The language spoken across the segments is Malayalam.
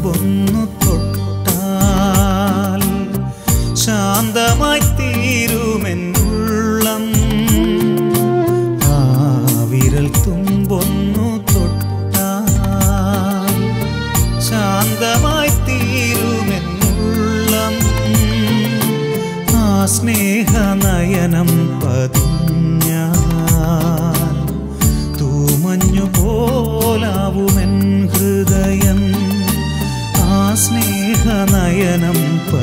തുമ്പൊന്നു തൊട്ടാൽ ശാന്തമായി തീരുമെന്നുള്ളം ആ വിരൽ തുമ്പൊന്നു തൊട്ടാൽ ശാന്തമായി തീരുമെന്നുള്ളം ആ സ്നേഹനയനം പതിഞ്ഞാൽ തൂമഞ്ഞു പോലാവുമെൻ ഹൃദയം ആ സ്നേഹനയനം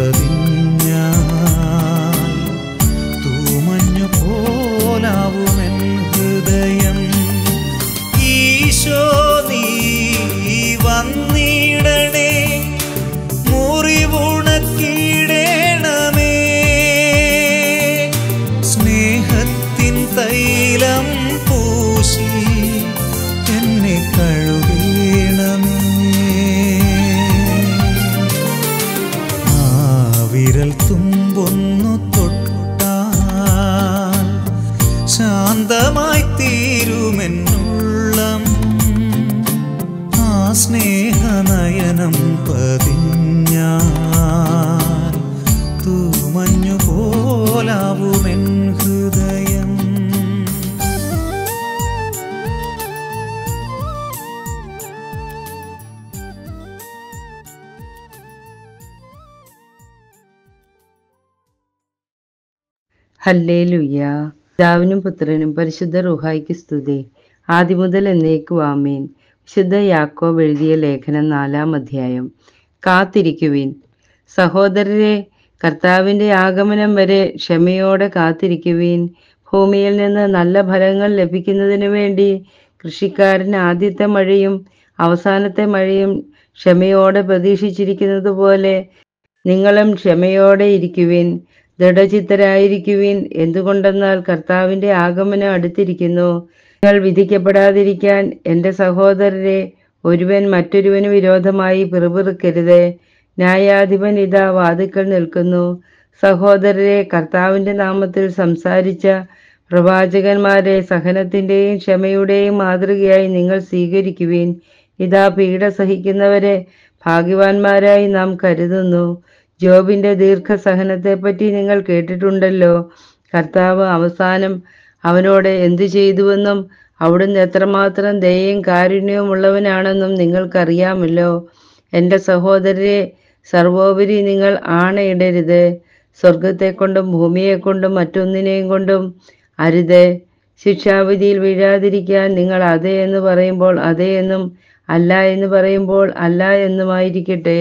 പതിഞ്ഞാൽ തൂമഞ്ഞു പോലാവുമെൻ ഹൃദയം ഈശോ നീ വന്നിടണേ മുറിവുണക്കിടേണമേ സ്നേഹത്തിൻ തൈലം പൂശി എന്നെ കഴുകേണമേ ആ വിരൽ തുമ്പൊന്നു തൊട്ടാൽ ശാന്തമായി തീരുമെന്നുള്ളം ആ സ്നേഹനയനം പതിഞ്ഞാൽ തൂമഞ്ഞു പോലാവുമെൻ ഹൃദയം ഹല്ലേലുയ്യ പിതാവിനും പുത്രനും പരിശുദ്ധ റുഹായിക്ക് സ്തുതി ആദ്യം മുതൽ എന്നേക്കും ആമേൻ വിശുദ്ധ യാക്കോബ് എഴുതിയ ലേഖനം നാലാം അധ്യായം കാത്തിരിക്കുവിൻ സഹോദരരെ കർത്താവിന്റെ ആഗമനം വരെ ക്ഷമയോടെ കാത്തിരിക്കുവിൻ ഭൂമിയിൽ നിന്ന് നല്ല ഫലങ്ങൾ ലഭിക്കുന്നതിനു വേണ്ടി കൃഷിക്കാരൻ ആദ്യത്തെ മഴയും അവസാനത്തെ മഴയും ക്ഷമയോടെ പ്രതീക്ഷിച്ചിരിക്കുന്നത് പോലെ നിങ്ങളും ക്ഷമയോടെ ഇരിക്കുവിൻ ദൃഢചിത്തരായിരിക്കുവിൻ എന്തുകൊണ്ടെന്നാൽ കർത്താവിന്റെ ആഗമനം അടുത്തിരിക്കുന്നു നിങ്ങൾ വിധിക്കപ്പെടാതിരിക്കാൻ എൻ്റെ സഹോദരരെ ഒരുവൻ മറ്റൊരുവന് വിരോധമായി പിറുപിറുക്കരുത് ന്യായാധിപൻ ഇതാ വാതിക്കൽ നിൽക്കുന്നു സഹോദരരെ കർത്താവിന്റെ നാമത്തിൽ സംസാരിച്ച പ്രവാചകന്മാരെ സഹനത്തിന്റെയും ക്ഷമയുടെയും മാതൃകയായി നിങ്ങൾ സ്വീകരിക്കുവിൻ ഇതാ പീഡ സഹിക്കുന്നവരെ ഭാഗ്യവാന്മാരായി നാം കരുതുന്നു ജോബിന്റെ ദീർഘസഹനത്തെപ്പറ്റി നിങ്ങൾ കേട്ടിട്ടുണ്ടല്ലോ കർത്താവ് അവസാനം അവനോട് എന്തു ചെയ്തുവെന്നും അവിടുന്ന് എത്രമാത്രം ദയയും കാരുണ്യവും ഉള്ളവനാണെന്നും നിങ്ങൾക്കറിയാമല്ലോ എൻ്റെ സഹോദരരെ സർവോപരി നിങ്ങൾ ആണയിടരുത് സ്വർഗത്തെ കൊണ്ടും ഭൂമിയെ കൊണ്ടും മറ്റൊന്നിനെയും കൊണ്ടും അരുത് ശിക്ഷാവിധിയിൽ വീഴാതിരിക്കാൻ നിങ്ങൾ അതെ എന്ന് പറയുമ്പോൾ അതെ എന്നും അല്ല എന്ന് പറയുമ്പോൾ അല്ല എന്നുമായിരിക്കട്ടെ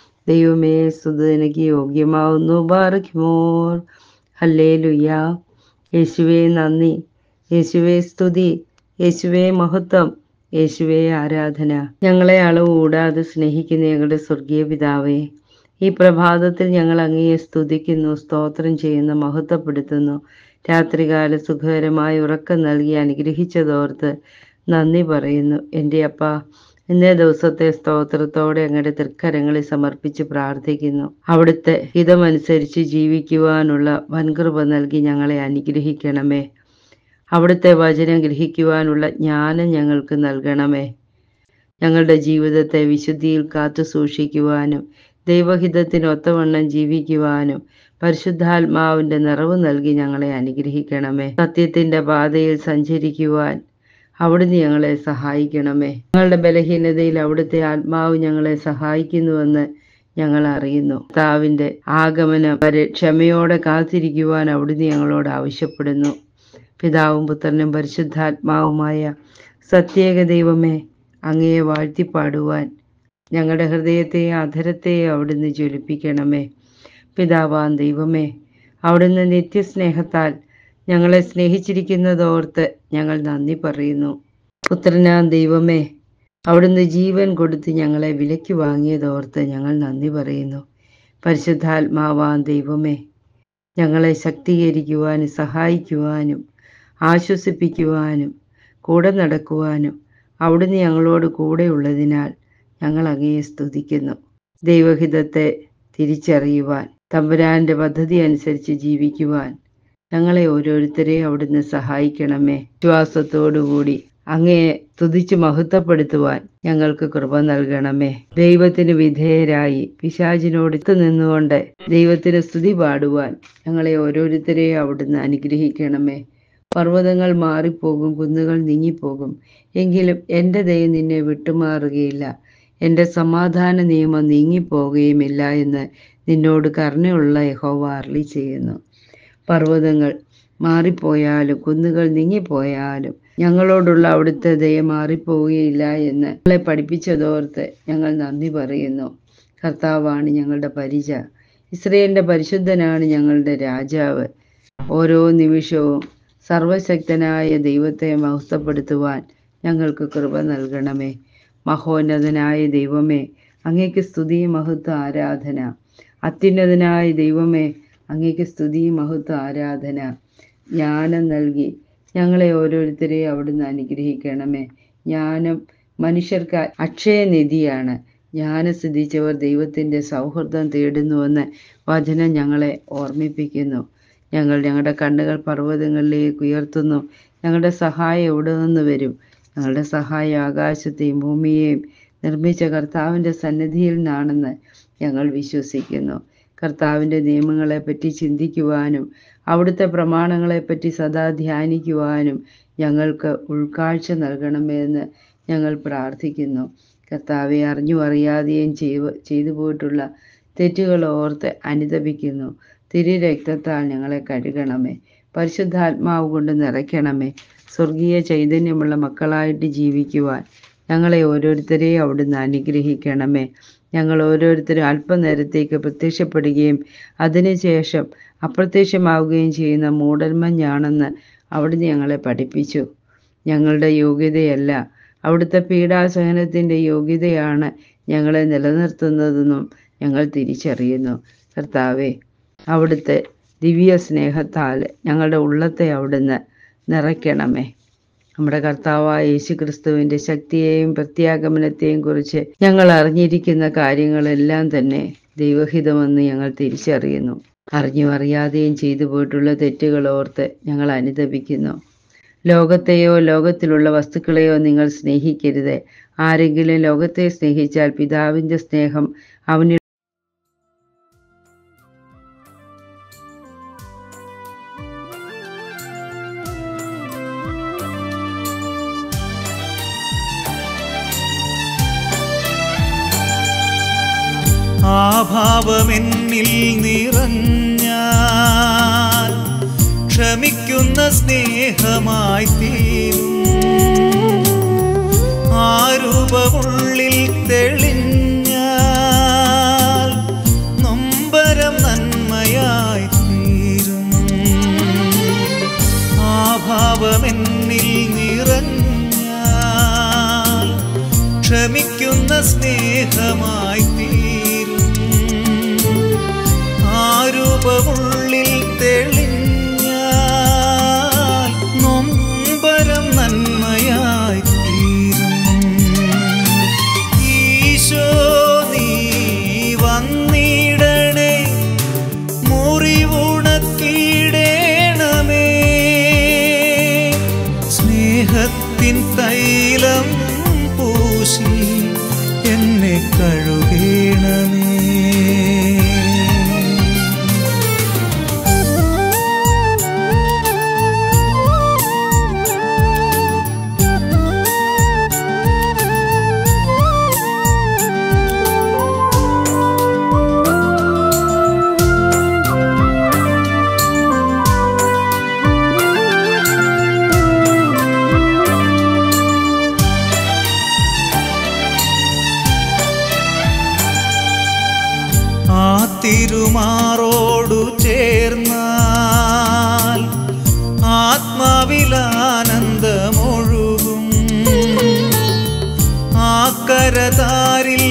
ദൈവമേ സ്തുതിനക്ക് യോഗ്യമാവുന്നു ബാറയ്ക്കുമോർ ഹല്ലേ ലുയ്യ യേശുവേ നന്ദി യേശുവേ സ്തുതി യേശുവേ മഹത്വം യേശുവേ ആരാധന ഞങ്ങളെ അളവ് കൂടാതെ സ്നേഹിക്കുന്ന ഞങ്ങളുടെ സ്വർഗീയ പിതാവേ ഈ പ്രഭാതത്തിൽ ഞങ്ങൾ അങ്ങയെ സ്തുതിക്കുന്നു സ്തോത്രം ചെയ്യുന്നു മഹത്വപ്പെടുത്തുന്നു രാത്രികാല സുഖകരമായ ഉറക്കം നൽകി അനുഗ്രഹിച്ചതോർത്ത് നന്ദി പറയുന്നു എൻ്റെ അപ്പ ഇന്നേ ദിവസത്തെ സ്തോത്രത്തോടെ അങ്ങയുടെ തൃക്കരങ്ങളിൽ സമർപ്പിച്ച് പ്രാർത്ഥിക്കുന്നു അവിടുത്തെ ഹിതമനുസരിച്ച് ജീവിക്കുവാനുള്ള വൻകൃപ നൽകി ഞങ്ങളെ അനുഗ്രഹിക്കണമേ അവിടുത്തെ വചനം ഗ്രഹിക്കുവാനുള്ള ജ്ഞാനം ഞങ്ങൾക്ക് നൽകണമേ ഞങ്ങളുടെ ജീവിതത്തെ വിശുദ്ധിയിൽ കാത്തു സൂക്ഷിക്കുവാനും ദൈവഹിതത്തിന് ഒത്തവണ്ണം ജീവിക്കുവാനും പരിശുദ്ധാത്മാവിന്റെ നിറവ് നൽകി ഞങ്ങളെ അനുഗ്രഹിക്കണമേ സത്യത്തിന്റെ പാതയിൽ സഞ്ചരിക്കുവാൻ അവിടുന്ന് ഞങ്ങളെ സഹായിക്കണമേ ഞങ്ങളുടെ ബലഹീനതയിൽ അവിടുത്തെ ആത്മാവ് ഞങ്ങളെ സഹായിക്കുന്നുവെന്ന് ഞങ്ങൾ അറിയുന്നു കർത്താവിന്റെ ആഗമനം വരെ ക്ഷമയോടെ കാത്തിരിക്കുവാൻ അവിടുന്ന് ഞങ്ങളോട് ആവശ്യപ്പെടുന്നു പിതാവും പുത്രനും പരിശുദ്ധാത്മാവുമായ സത്യേക ദൈവമേ അങ്ങയെ വാഴ്ത്തിപ്പാടുവാൻ ഞങ്ങളുടെ ഹൃദയത്തെയും അധരത്തെയും അവിടുന്ന് ജ്വലിപ്പിക്കണമേ പിതാവാൻ ദൈവമേ അവിടുന്ന് നിത്യസ്നേഹത്താൽ ഞങ്ങളെ സ്നേഹിച്ചിരിക്കുന്നതോർത്ത് ഞങ്ങൾ നന്ദി പറയുന്നു പുത്രനാം ദൈവമേ അവിടുന്ന് ജീവൻ കൊടുത്ത് ഞങ്ങളെ വിലയ്ക്ക് വാങ്ങിയതോർത്ത് ഞങ്ങൾ നന്ദി പറയുന്നു പരിശുദ്ധാത്മാവാൻ ദൈവമേ ഞങ്ങളെ ശക്തീകരിക്കുവാനും സഹായിക്കുവാനും ആശ്വസിപ്പിക്കുവാനും കൂടെ നടക്കുവാനും അവിടുന്ന് ഞങ്ങളോട് കൂടെയുള്ളതിനാൽ ഞങ്ങൾ അങ്ങയെ സ്തുതിക്കുന്നു ദൈവഹിതത്തെ തിരിച്ചറിയുവാൻ തമ്പുരാന്റെ പദ്ധതി അനുസരിച്ച് ജീവിക്കുവാൻ ഞങ്ങളെ ഓരോരുത്തരെയും അവിടുന്ന് സഹായിക്കണമേ വിശ്വാസത്തോടുകൂടി അങ്ങയെ തുതിച്ച് മഹത്വപ്പെടുത്തുവാൻ ഞങ്ങൾക്ക് കൃപ നൽകണമേ ദൈവത്തിന് വിധേയരായി പിശാചിനോട് ഇത്തു നിന്നുകൊണ്ട് ദൈവത്തിന് സ്തുതി പാടുവാൻ ഞങ്ങളെ ഓരോരുത്തരെയും അവിടുന്ന് അനുഗ്രഹിക്കണമേ പർവ്വതങ്ങൾ മാറിപ്പോകും കുന്നുകൾ നീങ്ങിപ്പോകും എങ്കിലും എൻ്റെ ദയ നിന്നെ വിട്ടുമാറുകയില്ല എൻ്റെ സമാധാന നിയമം നീങ്ങിപ്പോകുകയുമില്ല എന്ന് നിന്നോട് കരുണയുള്ള യഹോവ അർളി ചെയ്യുന്നു പർവ്വതങ്ങൾ മാറിപ്പോയാലും കുന്നുകൾ നീങ്ങിപ്പോയാലും ഞങ്ങളോടുള്ള അവിടുത്തെ ദയ മാറിപ്പോവുകയില്ല എന്ന് ഞങ്ങളെ പഠിപ്പിച്ചതോർത്ത് ഞങ്ങൾ നന്ദി പറയുന്നു കർത്താവാണ് ഞങ്ങളുടെ പരിച ഇസ്രയേലിൻ്റെ പരിശുദ്ധനാണ് ഞങ്ങളുടെ രാജാവ് ഓരോ നിമിഷവും സർവശക്തനായ ദൈവത്തെ മഹത്വപ്പെടുത്തുവാൻ ഞങ്ങൾക്ക് കൃപ നൽകണമേ മഹോന്നതനായ ദൈവമേ അങ്ങേക്ക് സ്തുതി മഹത്വ ആരാധന അത്യുന്നതനായ ദൈവമേ അങ്ങേക്ക് സ്തുതി മഹത്വ ആരാധന ജ്ഞാനം നൽകി ഞങ്ങളെ ഓരോരുത്തരെയും അവിടുന്ന് അനുഗ്രഹിക്കണമേ ജ്ഞാനം മനുഷ്യർക്ക് അക്ഷയനിധിയാണ് ജ്ഞാനം സിദ്ധിച്ചവർ ദൈവത്തിൻ്റെ സൗഹൃദം തേടുന്നുവെന്ന് വചനം ഞങ്ങളെ ഓർമ്മിപ്പിക്കുന്നു ഞങ്ങൾ ഞങ്ങളുടെ കണ്ണുകൾ പർവ്വതങ്ങളിലേക്ക് ഉയർത്തുന്നു ഞങ്ങളുടെ സഹായം എവിടെ നിന്ന് വരും ഞങ്ങളുടെ സഹായം ആകാശത്തെയും ഭൂമിയെയും നിർമ്മിച്ച കർത്താവിൻ്റെ സന്നിധിയിൽ നിന്നാണെന്ന് ഞങ്ങൾ വിശ്വസിക്കുന്നു കർത്താവിൻ്റെ നിയമങ്ങളെപ്പറ്റി ചിന്തിക്കുവാനും അവിടുത്തെ പ്രമാണങ്ങളെപ്പറ്റി സദാ ധ്യാനിക്കുവാനും ഞങ്ങൾക്ക് ഉൾക്കാഴ്ച നൽകണമെന്ന് ഞങ്ങൾ പ്രാർത്ഥിക്കുന്നു കർത്താവെ അറിഞ്ഞു അറിയാതെയും ചെയ്തു ചെയ്തു പോയിട്ടുള്ള തെറ്റുകൾ ഓർത്ത് അനുദപിക്കുന്നു തിരു രക്തത്താൽ ഞങ്ങളെ കഴുകണമേ പരിശുദ്ധാത്മാവ് കൊണ്ട് നിറയ്ക്കണമേ സ്വർഗീയ ചൈതന്യമുള്ള മക്കളായിട്ട് ജീവിക്കുവാൻ ഞങ്ങളെ ഓരോരുത്തരെയും അവിടുന്ന് അനുഗ്രഹിക്കണമേ ഞങ്ങൾ ഓരോരുത്തരും അല്പനേരത്തേക്ക് പ്രത്യക്ഷപ്പെടുകയും അതിനുശേഷം അപ്രത്യക്ഷമാവുകയും ചെയ്യുന്ന മൂടൽമഞ്ഞാണെന്ന് അവിടുന്ന് ഞങ്ങളെ പഠിപ്പിച്ചു ഞങ്ങളുടെ യോഗ്യതയല്ല അവിടുത്തെ പീഡാസഹനത്തിൻ്റെ യോഗ്യതയാണ് ഞങ്ങളെ നിലനിർത്തുന്നതെന്നും ഞങ്ങൾ തിരിച്ചറിയുന്നു കർത്താവെ അവിടുത്തെ ദിവ്യ സ്നേഹത്താൽ ഞങ്ങളുടെ ഉള്ളത്തെ അവിടുന്ന് നിറയ്ക്കണമേ നമ്മുടെ കർത്താവായ യേശു ക്രിസ്തുവിൻ്റെ ശക്തിയെയും പ്രത്യാഗമനത്തെയും കുറിച്ച് ഞങ്ങൾ അറിഞ്ഞിരിക്കുന്ന കാര്യങ്ങളെല്ലാം തന്നെ ദൈവഹിതമെന്ന് ഞങ്ങൾ തിരിച്ചറിയുന്നു അറിഞ്ഞും അറിയാതെയും ചെയ്തു പോയിട്ടുള്ള തെറ്റുകൾ ഓർത്ത് ഞങ്ങൾ അനുദപിക്കുന്നു ലോകത്തെയോ ലോകത്തിലുള്ള വസ്തുക്കളെയോ നിങ്ങൾ സ്നേഹിക്കരുത് ആരെങ്കിലും ലോകത്തെ സ്നേഹിച്ചാൽ പിതാവിൻ്റെ സ്നേഹം അവനിൽ ആ ഭാവമെന്നിൽ നിറഞ്ഞാൽ ക്ഷമിക്കുന്ന സ്നേഹമായി തീരും ആ രൂപമുള്ളിൽ തെളിഞ്ഞാൽ നൊമ്പരം നന്മയായി തീരും ആ ഭാവമെന്നിൽ നിറഞ്ഞാൽ ക്ഷമിക്കുന്ന സ്നേഹമായി തീരും ആ രൂപമുള്ളിൽ തെളിഞ്ഞാൽ നൊമ്പരം നന്മയായി തീരും ഈശോ നീ വന്നിടണേ മുറിവുണക്കിടേണമേ സ്നേഹത്തിൻ തൈലം പൂശി എന്നെ കഴുകേണമേ ആ തിരുമാറോടു ചേർന്നാൽ ആത്മാവിലാനന്ദമൊഴുകും ആ കരതാരിൽ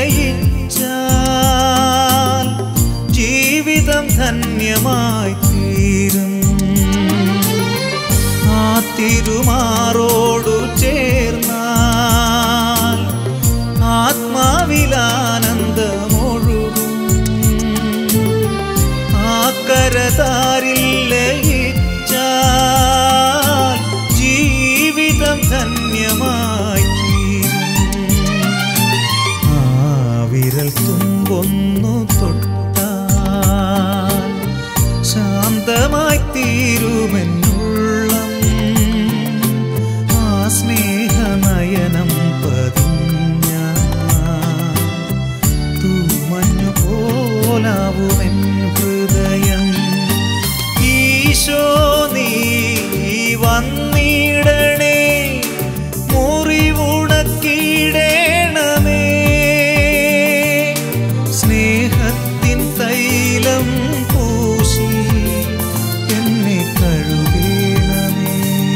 ലയിച്ചാൽ ജീവിതം ധന്യമായി തീരും ആ തിരുമാറോടു ചേർന്നാൽ ആത്മാവിലാനന്ദമൊഴുകും ആ കരതാരിൽ ലയിച്ചാൽ ജീവിതം ധന്യ തുമ്പൊന്നു തൊട്ടാൽ ശാന്തമായി തീരുമെന്നുള്ളം ആ സ്നേഹനയനം പതിഞ്ഞ തൂമഞ്ഞു പോലാവുമെൻ ഹൃദയം ഈശോ നീ വന്നിടണേ മുറിവുണക്കിടേണമേ സ്നേഹത്തിൻ തൈലം പൂശി എന്നെ കഴുകേണമേ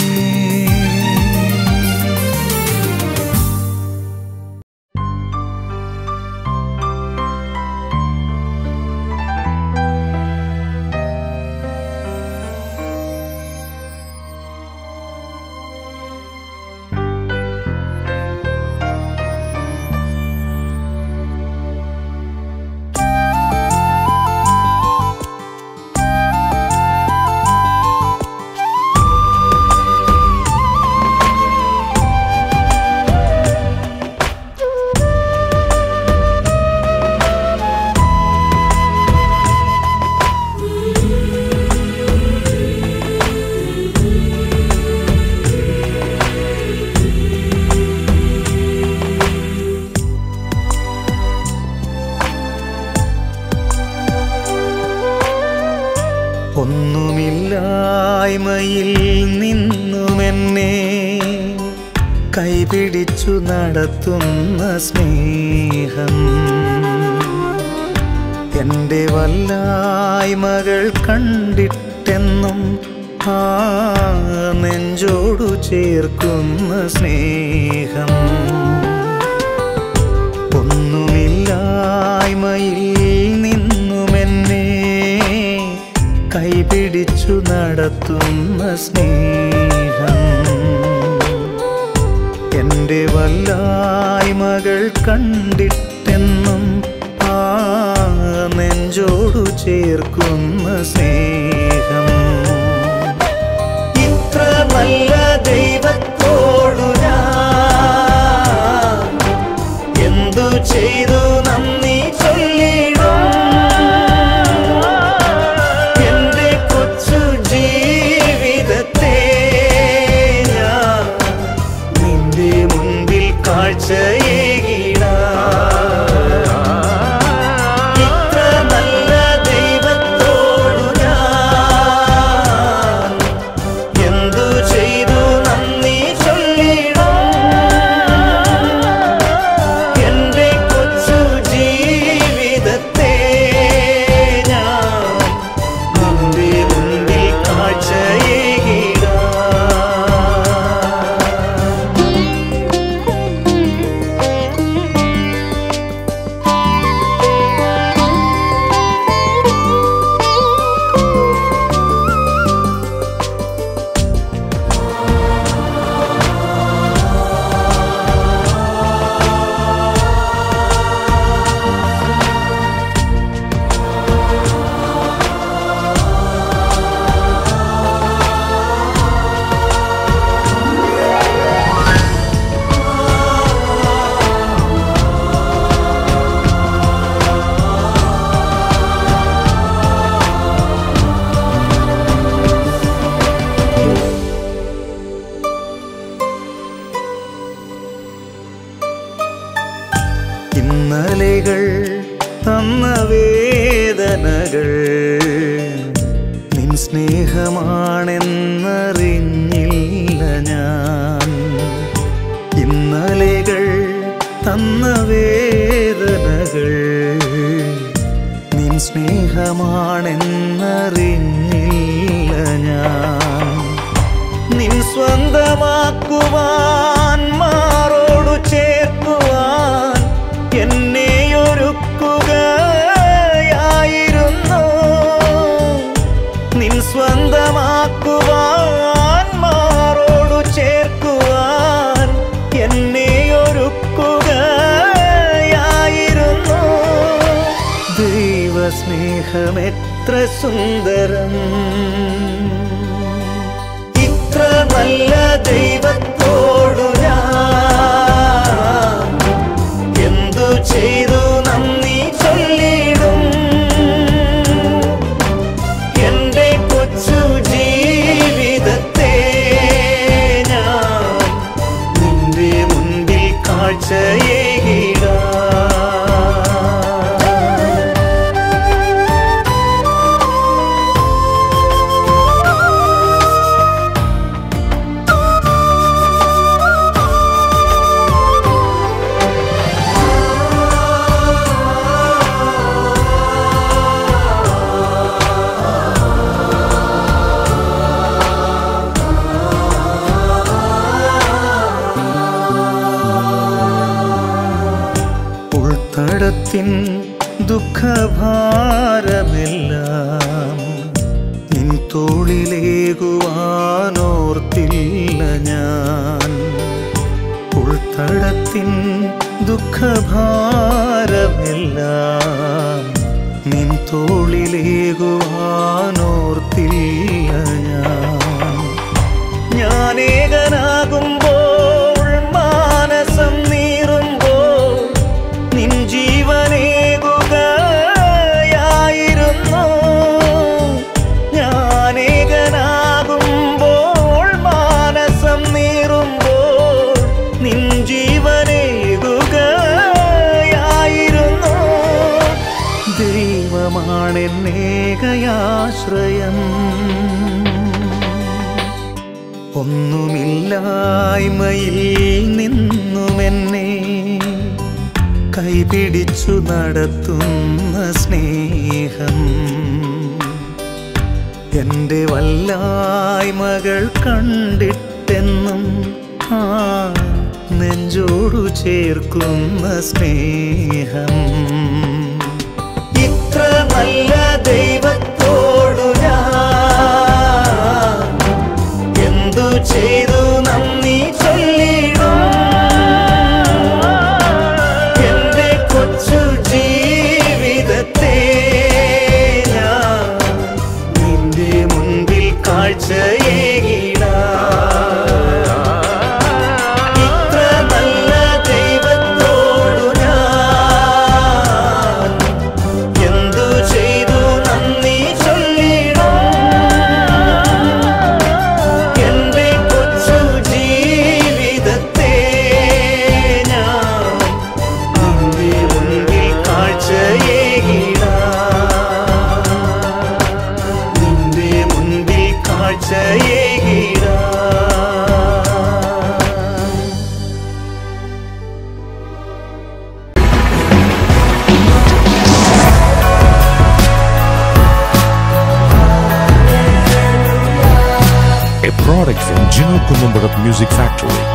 ഒന്നുമില്ലായ്മയിൽ നിന്നുമെന്നെ കൈപിടിച്ചു നടത്തുന്ന സ്നേഹം എൻ്റെ വല്ലായ്മകൾ കണ്ടിട്ടെന്നും ആ നെഞ്ചോടു ചേർക്കുന്ന സ്നേഹം ഒന്നുമില്ലായ്മയിൽ നിന്നുമെന്നെ കൈപിടിച്ചു നടത്തുന്ന സ്നേഹം എൻ്റെ വല്ലായ്മകൾ കണ്ടിട്ടെന്നും ആ നെഞ്ചോടു ചേർക്കുന്ന സ്നേഹം ഇത്ര നല്ല ദൈവത്തോടു ഞാൻ എന്തു ചെയ്തു നന്ദി ചൊല്ലിടും എന്റെ കൊച്ചു ജീവിതത്തെ ഞാൻ നിന്റെ മുൻപിൽ കാഴ്ചയേകിടാം ഇത്ര നല്ല ദൈവത്തോടു ഞാൻ എന്തു ചെയ്തു നന്ദി ചൊല്ലിടും എന്റെ കൊച്ചു ജീവിതത്തെ ഞാൻ നിന്റെ മുൻപിൽ കാഴ്ചയേകിടാം ഇന്നലെകൾ തന്ന വേദനകൾ നിൻ സ്നേഹമാണെന്നറിഞ്ഞില്ല ഞാൻ ഇന്നലെകൾ തന്ന വേദനകൾ നിൻ സ്നേഹമാണെന്നറിഞ്ഞില്ല ഞാൻ നിൻ സ്വന്തമാക്കുവാൻ മാറോടു ചേർക്കുവാൻ എന്നെ ഒരുക്കുകയായിരുന്നു നിൻ സ്വന്തമാക്കുവാൻ മാറോടു ചേർക്കുവാൻ എന്നെ ഒരുക്കുകയായിരുന്നു ദൈവസ്നേഹമെത്ര സുന്ദരം ഇത്ര നല്ല ദൈവത്തോടു ഞാൻ എന്തു ചെയ്തു നന്ദി ഉൾത്തടത്തിൻ ദുഃഖഭാരമെല്ലാം നിൻ തോളിലേകുവാനോർത്തില്ല ഞാൻ ഉൾത്തടത്തിൻ ദുഃഖഭാരമെല്ലാം നിൻ തോളിലേകുവാനോർത്തില്ല ഞാൻ ഞാനേകനാകുമ്പോൾ മാനസം നീറുമ്പോൾ നിൻ ജീവനേകുകയായിരുന്നു ഞാനേകനാകുമ്പോൾ മാനസം നീറുമ്പോൾ നിൻ ജീവനേകുകയായിരുന്നു ദൈവമാണെന്നേകയാശ്രയം ഒന്നുമില്ലായ്മയിൽ നിന്നുമെന്നെ കൈപിടിച്ചു നടത്തുന്ന സ്നേഹം എൻ്റെ വല്ലായ്മകൾ കണ്ടിട്ടെന്നും ആ നെഞ്ചോടു ചേർക്കുന്ന സ്നേഹം ഇത്ര നല്ല ദൈവത്തോടു ഞാൻ എന്തു ചെയ്തു നന്ദി ചൊല്ലിടും എന്റെ കൊച്ചു ജീവിതത്തെ ഞാൻ നിന്റെ മുൻപിൽ കാഴ്ചയേകിടാം ഇത്ര നല്ല ദൈവത്തോടു ഞാൻ എന്തു ചെയ്തു നന്ദി ചൊല്ലിടും എന്റെ കൊച്ചു ജീവിതത്തെ ഞാൻ നിന്റെ മുൻപിൽ കാഴ്ചയേകിടാം നിന്റെ മുൻപിൽ കാഴ്ചയേകിടാം a product from Gino Columbarat Music Factory.